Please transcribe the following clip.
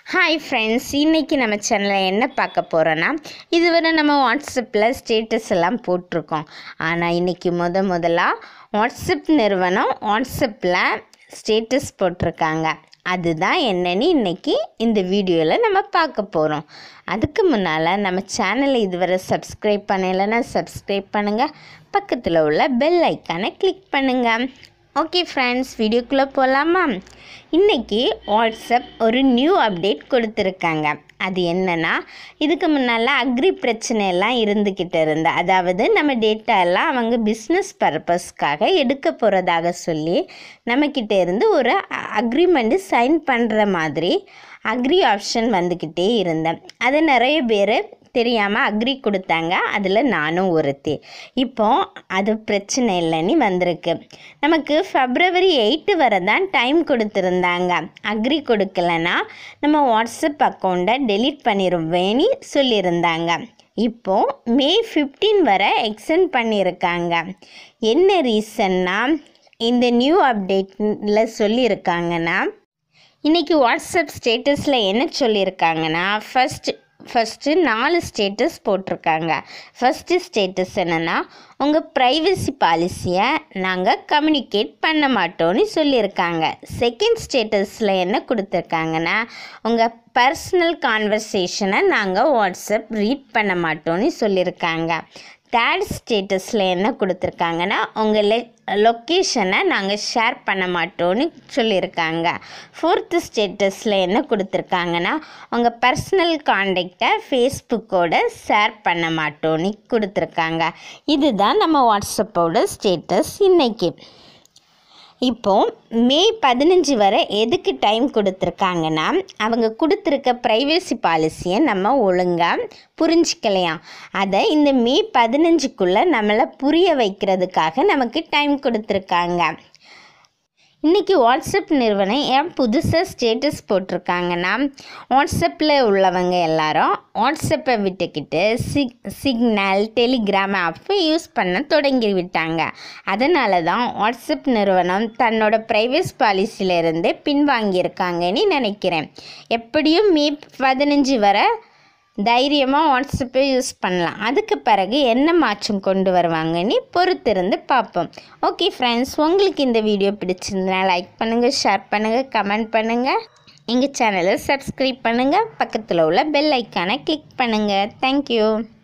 hi friends இன்றைக்கி நம்ம சேனலில் என்ன பார்க்க போகிறோன்னா இதுவரை நம்ம வாட்ஸ்அப்பில் ஸ்டேட்டஸ் எல்லாம் போட்டிருக்கோம் ஆனால் இன்றைக்கி முத முதலாக வாட்ஸ்அப் நிறுவனம் வாட்ஸ்அப்பில் ஸ்டேட்டஸ் போட்டிருக்காங்க அதுதான் என்னன்னு இன்றைக்கி இந்த வீடியோவில் நம்ம பார்க்க போகிறோம் அதுக்கு முன்னால் நம்ம சேனலை இதுவரை சப்ஸ்கிரைப் பண்ணலைன்னா சப்ஸ்கிரைப் பண்ணுங்கள் பக்கத்தில் உள்ள பெல் ஐக்கானை கிளிக் பண்ணுங்கள் ஓகே ஃப்ரெண்ட்ஸ் வீடியோக்குள்ளே போகலாமா இன்றைக்கி வாட்ஸ்அப் ஒரு நியூ அப்டேட் கொடுத்துருக்காங்க அது என்னன்னா இதுக்கு முன்னால் அக்ரி பிரச்சனை எல்லாம் இருந்துக்கிட்டு இருந்த அதாவது நம்ம டேட்டா எல்லாம் அவங்க பிஸ்னஸ் பர்பஸ்க்காக எடுக்க போகிறதாக சொல்லி நம்மக்கிட்ட இருந்து ஒரு அக்ரிமெண்ட்டு சைன் பண்ணுற மாதிரி அக்ரி ஆப்ஷன் வந்துக்கிட்டே இருந்தேன் அது நிறைய பேர் தெரியாமல் அக்ரி கொடுத்தாங்க அதில் நானும் ஒருத்தி இப்போ அது பிரச்சனை இல்லைன்னு வந்திருக்கு நமக்கு ஃபெப்ரவரி எயிட்டு வரை தான் டைம் கொடுத்துருந்தாங்க அக்ரி கொடுக்கலன்னா நம்ம வாட்ஸ்அப் அக்கௌண்ட்டை டெலீட் பண்ணிடுவேன்னு சொல்லியிருந்தாங்க இப்போ மே ஃபிஃப்டீன் வரை எக்ஸ்டெண்ட் பண்ணியிருக்காங்க என்ன ரீசன்னா இந்த நியூ அப்டேட்டில் சொல்லியிருக்காங்கன்னா இன்றைக்கி வாட்ஸ்அப் ஸ்டேட்டஸில் என்ன சொல்லியிருக்காங்கன்னா ஃபஸ்ட் ஃபஸ்ட்டு நாலு ஸ்டேட்டஸ் போட்டிருக்காங்க ஃபஸ்ட்டு ஸ்டேட்டஸ் என்னென்னா உங்கள் ப்ரைவசி பாலிசியை நாங்கள் கம்யூனிகேட் பண்ண மாட்டோம்னு சொல்லியிருக்காங்க செகண்ட் ஸ்டேட்டஸில் என்ன கொடுத்துருக்காங்கன்னா உங்கள் பர்சனல் கான்வர்சேஷனை நாங்கள் வாட்ஸ்அப் ரீட் பண்ண மாட்டோம்னு சொல்லியிருக்காங்க தேர்ட் ஸ்டேட்டஸில் என்ன கொடுத்துருக்காங்கன்னா உங்கள் லெ லொக்கேஷனை நாங்கள் ஷேர் பண்ண மாட்டோம்னு சொல்லியிருக்காங்க ஃபோர்த்து ஸ்டேட்டஸில் என்ன கொடுத்துருக்காங்கன்னா உங்கள் பர்சனல் காண்டாக்டை ஃபேஸ்புக்கோட ஷேர் பண்ண மாட்டோம்னு கொடுத்துருக்காங்க இதுதான் நம்ம வாட்ஸ்அப்போட ஸ்டேட்டஸ் இன்றைக்கி இப்போ மே பதினஞ்சு வரை எதுக்கு டைம் கொடுத்துருக்காங்கன்னா அவங்க கொடுத்துருக்க ப்ரைவேசி பாலிசியை நம்ம ஒழுங்காக புரிஞ்சிக்கலையாம் அதை இந்த மே பதினஞ்சுக்குள்ளே நம்மளை புரிய வைக்கிறதுக்காக நமக்கு டைம் கொடுத்துருக்காங்க இன்றைக்கி வாட்ஸ்அப் நிறுவனம் ஏன் புதுசாக ஸ்டேட்டஸ் போட்டிருக்காங்கன்னா வாட்ஸ்அப்பில் உள்ளவங்க எல்லாரும் வாட்ஸ்அப்பை விட்டுக்கிட்டு சிக் சிக்னல் டெலிகிராம் ஆப்பை யூஸ் பண்ண தொடங்கி விட்டாங்க அதனால தான் வாட்ஸ்அப் நிறுவனம் தன்னோட ப்ரைவேஸ் பாலிசியிலேருந்து பின்வாங்கியிருக்காங்கன்னு நினைக்கிறேன் எப்படியும் மே பதினஞ்சு வரை தைரியமாக வாட்ஸ்அப்பை யூஸ் பண்ணலாம் அதுக்கு பிறகு என்ன மாற்றம் கொண்டு வருவாங்கன்னு பொறுத்திருந்து பார்ப்போம் ஓகே ஃப்ரெண்ட்ஸ் உங்களுக்கு இந்த வீடியோ பிடிச்சிருந்தனா லைக் பண்ணுங்கள் ஷேர் பண்ணுங்கள் கமெண்ட் பண்ணுங்கள் எங்கள் சேனலை சப்ஸ்கிரைப் பண்ணுங்கள் பக்கத்தில் உள்ள பெல் ஐக்கானை கிளிக் பண்ணுங்கள் தேங்க்யூ